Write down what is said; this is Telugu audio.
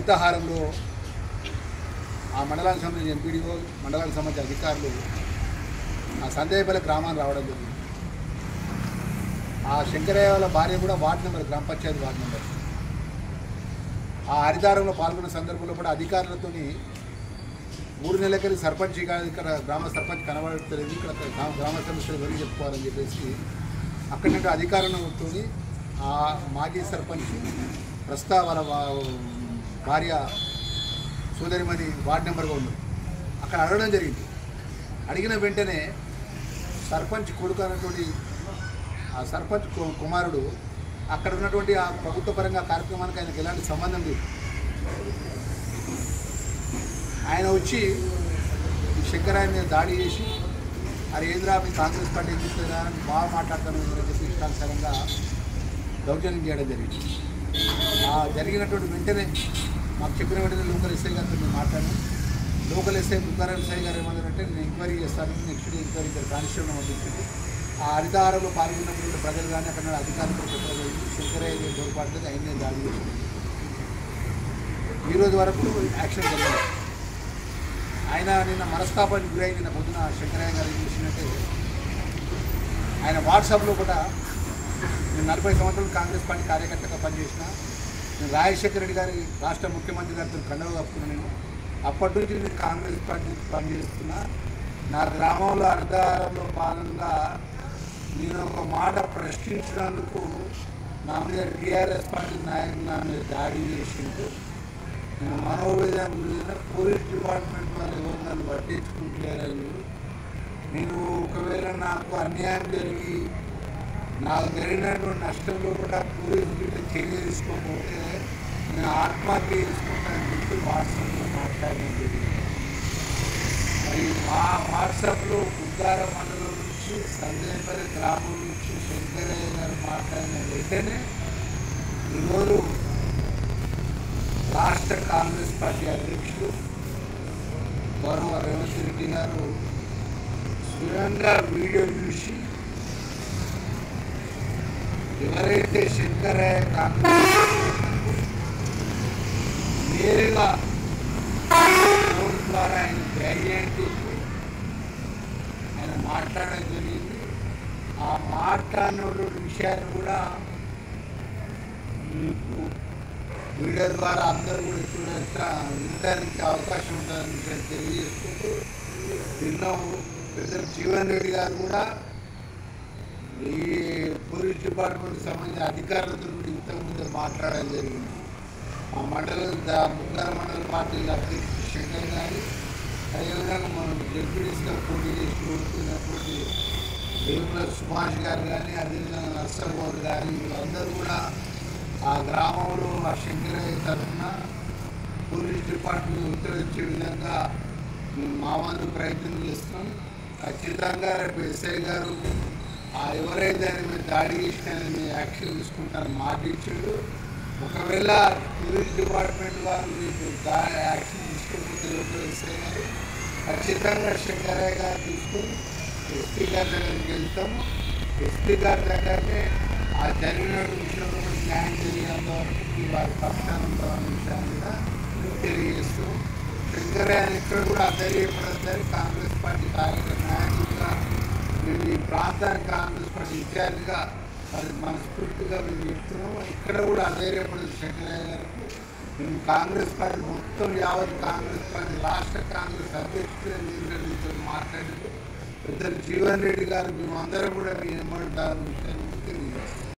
హరితహారంలో ఆ మండలానికి సంబంధించిన ఎంపీడీఓ మండలానికి సంబంధించిన అధికారులు ఆ సందేహపల్లి గ్రామాన్ని రావడం జరిగింది ఆ శంకరయ్య వాళ్ళ భార్య కూడా వార్డు నెంబర్ గ్రామ పంచాయతీ వార్డు నెంబర్ ఆ హరితారంలో పాల్గొన్న సందర్భంలో కూడా అధికారులతోని మూడు నెలలకి సర్పంచ్ కాదు ఇక్కడ గ్రామ సర్పంచ్ కనబడతలేదు ఇక్కడ గ్రామ గ్రామ సమస్యలు ఎవరికి చెప్పుకోవాలని చెప్పేసి అక్కడి నుండి అధికారంతో ఆ మాజీ సర్పంచ్ ప్రస్తుత వాళ్ళ వా- భార్య సోదరిమణి వార్డు నెంబర్గా ఉంది అక్కడ అడగడం జరిగింది అడిగిన వెంటనే సర్పంచ్ కొడుకు అన్నటువంటి ఆ సర్పంచ్ కు- కుమారుడు అక్కడ ఉన్నటువంటి ఆ ప్రభుత్వ పరంగా కార్యక్రమానికి ఆయనకు ఎలాంటి సంబంధం లేదు ఆయన వచ్చి ఈ శంకరాయ మీద దాడి చేసి అది ఏంద్రా మీ కాంగ్రెస్ పార్టీ ఎందుకుతుందా అని బాగా మాట్లాడతాను అని చెప్పి ఇష్టానుసారంగా దౌర్జన్యం చేయడం జరిగింది ఆ జరిగినటువంటి వెంటనే మాకు చెప్పిన వెంటనే లోకల్ ఎస్ఐ గారితో మేము మాట్లాడాను లోకల్ ఎస్ఐ బుక్కారావు ఎస్ఐ గారు ఏమన్నారంటే నేను ఎంక్వైరీ చేస్తాను నెక్స్ట్ డే ఎంక్వైరీ ఇద్దరు కానిస్టేబుల్ పంపించింది ఆ హరితహారంలో పాల్గొన్నప్పుడు ప్రజలు కానీ అక్కడ ఉన్న అధికారులతో చెప్పడం శంకరయ్య తోడ్పాటు అయిన దాడి చేసింది ఈ రోజు వరకు యాక్షన్ జరగలేదు ఆయన నిన్న మనస్తాపానికి గురై నిన్న పొద్దున శంకరయ్య గారు ఏం చేసినట్టే ఆయన వాట్సాప్లో కూడా నేను నలభై సంవత్సరాలు కాంగ్రెస్ పార్టీ కార్యకర్తగా పనిచేసిన నేను రాజశేఖర రెడ్డి గారి రాష్ట్ర ముఖ్యమంత్రి గారితో కండవ కప్పుకున్నా నేను అప్పటి నుంచి నేను కాంగ్రెస్ పార్టీ పనిచేస్తున్నా నా గ్రామంలో అర్ధారంలో భాగంగా నేను ఒక మాట ప్రశ్నించినందుకు నా మీద టీఆర్ఎస్ పార్టీ నాయకులు నా మీద దాడి చేసిండు నేను మనోవేదన గురించి పోలీస్ డిపార్ట్మెంట్ వాళ్ళు ఎవరు నన్ను పట్టించుకుంటారని నేను ఒకవేళ నాకు అన్యాయం జరిగి నాకు జరిగినటువంటి నష్టంలో కూడా పోలీసు బిడ్డ చర్య తీసుకోకపోతే నేను ఆత్మహత్య చేసుకుంటానని చెప్పి వాట్సాప్లో మాట్లాడడం జరిగింది మరి మా వాట్సాప్లో ఉద్దార మండలం నుంచి సంజయపల్లి గ్రామం నుంచి శంకరయ్య గారు మాట్లాడిన వెంటనే ఈరోజు రాష్ట్ర కాంగ్రెస్ పార్టీ అధ్యక్షుడు గౌరవ రేవంత్ రెడ్డి గారు స్వయంగా వీడియో చూసి ఎవరైతే శంకరయ్య కాంగ్రెస్ నేరుగా ఫోన్ ద్వారా ఆయన ధైర్యం చెప్పి ఆయన మాట్లాడడం జరిగింది ఆ మాట్లాడినటువంటి విషయాన్ని కూడా మీకు వీడియో ద్వారా అందరూ కూడా చూడొచ్చా వినడానికి అవకాశం ఉంటుందని విషయం తెలియజేసుకుంటూ విన్నాము పెద్దలు జీవన్ రెడ్డి గారు కూడా ఈ పోలీస్ డిపార్ట్మెంట్కి సంబంధించిన అధికారులతో కూడా ఇంతకుముందు మాట్లాడడం జరిగింది ఆ మండలం దా- ముగ్గుర మండల పార్టీ అధ్యక్షుడు శంకర్ గారు అదేవిధంగా మనం డిప్యూటీస్గా పోటీ చేసి కోరుతున్నటువంటి వేముల సుభాష్ గారు కానీ అదేవిధంగా నర్సగౌడ్ కానీ వీళ్ళందరూ కూడా ఆ గ్రామంలో ఆ శంకరయ్య తరఫున పోలీస్ డిపార్ట్మెంట్ ఉత్తరించే విధంగా మేము మా వంతు ప్రయత్నం చేస్తున్నాం ఖచ్చితంగా రేపు ఎస్ఐ గారు ఆ ఎవరైతే ఆయన మీద దాడి చేసినా మేము యాక్షన్ తీసుకుంటారని మాట ఇచ్చాడు ఒకవేళ పోలీస్ డిపార్ట్మెంట్ వారు మీకు దా- యాక్షన్ తీసుకోకపోతే లోపల ఎస్ఐ గారు ఖచ్చితంగా శంకరయ్య గారు తీసుకొని ఎస్పీ గారి దగ్గరికి వెళ్తాము ఎస్పీ గారి దగ్గరనే ఆ జరిగిన విషయంలో కూడా న్యాయం జరిగేంత వరకు ఈ వారి పక్షాన ఉంటామన్న విషయాన్ని కూడా తెలియజేస్తూ శంకరయ్య ఇక్కడ కూడా అధైర్యపడతారు కాంగ్రెస్ పార్టీ కార్యకర్త నాయకులుగా మేము ఈ ప్రాంతానికి కాంగ్రెస్ పార్టీ ఇన్ఛార్జిగా మరి మనస్ఫూర్తిగా మేము చెప్తున్నాం ఇక్కడ కూడా అధైర్యపడదు శంకరయ్య గారికి మేము కాంగ్రెస్ పార్టీ మొత్తం యావత్ కాంగ్రెస్ పార్టీ రాష్ట్ర కాంగ్రెస్ అధ్యక్షుడు నీళ్ళు మాట్లాడారు పెద్దలు జీవన్ రెడ్డి గారు మేమందరం కూడా మీ ఎమ్మడి దాని విషయాన్ని తెలియజేస్తాం